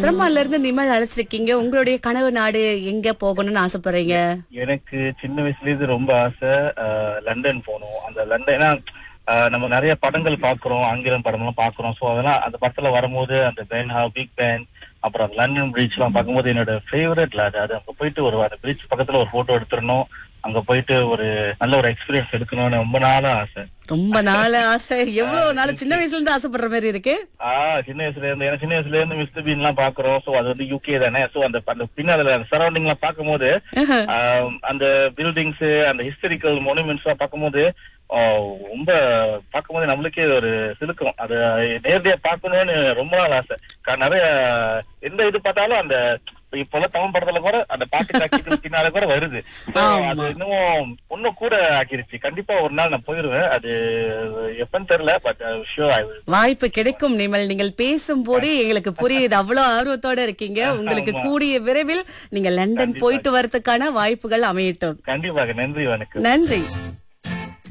சிரமால இருந்து நிமல் அழைச்சிருக்கீங்க உங்களுடைய கனவு நாடு எங்க போகணும்னு ஆசைப்படுறீங்க எனக்கு சின்ன வயசுல இருந்து ரொம்ப ஆசை அஹ், லண்டன் போகணும் அந்த லண்டன் ஏன்னா அஹ், நம்ம நிறைய படங்கள் பாக்குறோம் ஆங்கிலம் படம்லாம் பாக்குறோம் சோ அதெல்லாம் அந்த படத்துல வரும்போது அந்த பென் ஹா பிக் பேன் அப்புறம் அந்த லண்டன் பிரிட்ஜ் எல்லாம் பார்க்கும்போது என்னோட ஃபேவரட்ல அது அது அங்க போயிட்டு ஒரு அந்த பிரிட்ஜ் பக்கத்துல ஒரு போட்டோ எடுத்துடணும் அங்க போயிட்டு ஒரு நல்ல ஒரு எக்ஸ்பீரியன்ஸ் எடுக்கணும்னு ரொம்ப நாளா ஆசை ரொம்ப நாள் ஆசை எவ்வளவு நாள் சின்ன வயசுல இருந்து ஆசைப்படுற மாதிரி இருக்கு ஆஹ் சின்ன வயசுல இருந்து ஏன்னா சின்ன வயசுல இருந்து மிஸ்டர் பீன் எல்லாம் பாக்குறோம் சோ அது வந்து யூகே தானே சோ அந்த அந்த பின்னால அந்த சரௌண்டிங் எல்லாம் பார்க்கும்போது ஆஹ் அந்த பில்டிங்ஸ் அந்த ஹிஸ்டரிக்கல் மொனுமெண்ட்ஸ் எல்லாம் பார்க்கும்போது ஆஹ் ரொம்ப பார்க்கும்போது நம்மளுக்கே ஒரு சிலுக்கும் அது நேரடியா பார்க்கணும்னு ரொம்ப நாள் ஆசை கா- நிறைய எந்த இது பார்த்தாலும் அந்த இப்ப தமிழ் படத்துல கூட அந்த பாட்டு காட்சிகள் பின்னால கூட வருது So, அது இன்னும் இன்னும் கூட ஆக்கிருச்சு கண்டிப்பா ஒரு நாள் நான் போயிருவேன் அது எப்பன்னு தெரியல பட் ஷூர் ஐ வாய்ப்பு கிடைக்கும் நிமல் நீங்கள் பேசும் போதே எங்களுக்கு புரியுது அவ்வளவு ஆர்வத்தோட இருக்கீங்க உங்களுக்கு ஆமா. கூடிய விரைவில் நீங்க லண்டன் போயிட்டு வரதுக்கான வாய்ப்புகள் அமையட்டும் கண்டிப்பாக நன்றி வணக்கம் நன்றி